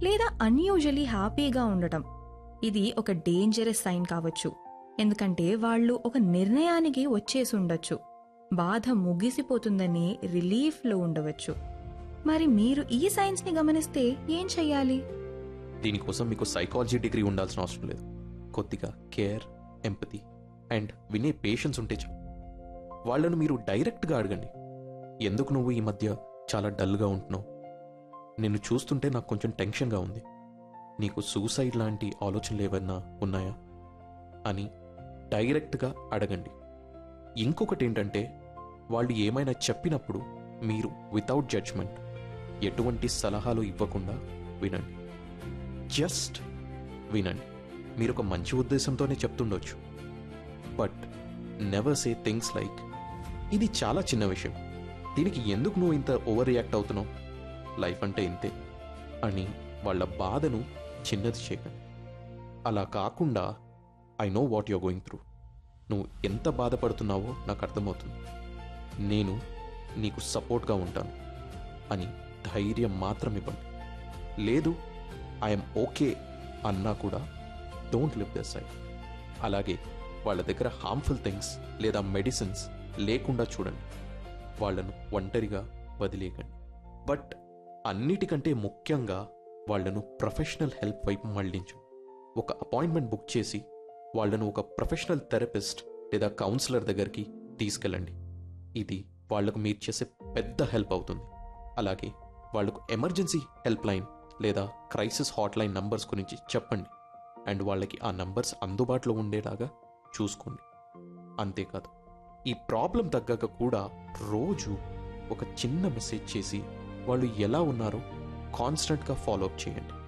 లేదా అన్యూజువలీ హ్యాపీగా ఉండటం ఇది ఒక డేంజరస్ సైన్ కావచ్చు ఎందుకంటే వాళ్ళు ఒక నిర్ణయానికి వచ్చేసి ఉండొచ్చు బాధ ముగిసిపోతుందని రిలీఫ్లో ఉండవచ్చు మరి మీరు ఈ సైన్స్ ని గమనిస్తే ఏం చెయ్యాలి దీనికోసం మీకు సైకాలజీ డిగ్రీ ఉండాల్సిన అవసరం లేదు కొద్దిగా కేర్ ఎంపతి అండ్ వినే పేషెన్స్ ఉంటే చాలు వాళ్ళను మీరు డైరెక్ట్గా అడగండి ఎందుకు నువ్వు ఈ మధ్య చాలా డల్గా ఉంటున్నావు నిన్ను చూస్తుంటే నాకు కొంచెం టెన్షన్గా ఉంది నీకు సూసైడ్ లాంటి ఆలోచనలు ఏవన్నా ఉన్నాయా అని డైరెక్ట్గా అడగండి ఇంకొకటి ఏంటంటే వాళ్ళు ఏమైనా చెప్పినప్పుడు మీరు వితౌట్ జడ్జ్మెంట్ ఎటువంటి సలహాలు ఇవ్వకుండా వినండి జస్ట్ వినండి మీరు ఒక మంచి ఉద్దేశంతోనే చెప్తుండొచ్చు but never say things like ఇది చాలా చిన్న విషయం దీనికి ఎందుకు నువ్వు ఇంత ఓవర్ రియాక్ట్ అవుతున్నావు లైఫ్ అంటే ఇంతే అని వాళ్ళ బాధను చిన్నది చేయకండి అలా కాకుండా I know what you're going through నువ్వు ఎంత బాధపడుతున్నావో నాకు అర్థమవుతుంది నేను నీకు సపోర్ట్గా ఉంటాను అని ధైర్యం మాత్రం ఇవ్వండి లేదు ఐఎమ్ ఓకే అన్నా కూడా డోంట్ లివ్ ద సైడ్ అలాగే వాళ్ళ దగ్గర హార్మ్ఫుల్ థింగ్స్ లేదా మెడిసిన్స్ లేకుండా చూడండి వాళ్ళను ఒంటరిగా వదిలేయకండి బట్ అన్నిటికంటే ముఖ్యంగా వాళ్ళను ప్రొఫెషనల్ హెల్ప్ వైపు మళ్లించు ఒక అపాయింట్మెంట్ బుక్ చేసి వాళ్ళను ఒక ప్రొఫెషనల్ థెరపిస్ట్ లేదా కౌన్సిలర్ దగ్గరికి తీసుకెళ్ళండి ఇది వాళ్లకు మీరు చేసే పెద్ద హెల్ప్ అవుతుంది అలాగే వాళ్లకు ఎమర్జెన్సీ హెల్ప్ లైన్ లేదా క్రైసిస్ హాట్ లైన్ నంబర్స్ గురించి చెప్పండి అండ్ వాళ్ళకి ఆ నంబర్స్ అందుబాటులో ఉండేలాగా చూసుకోండి అంతేకాదు ఈ ప్రాబ్లం తగ్గాక కూడా రోజు ఒక చిన్న మెసేజ్ చేసి వాళ్ళు ఎలా ఉన్నారో కాన్స్టెంట్గా ఫాలో అప్ చేయండి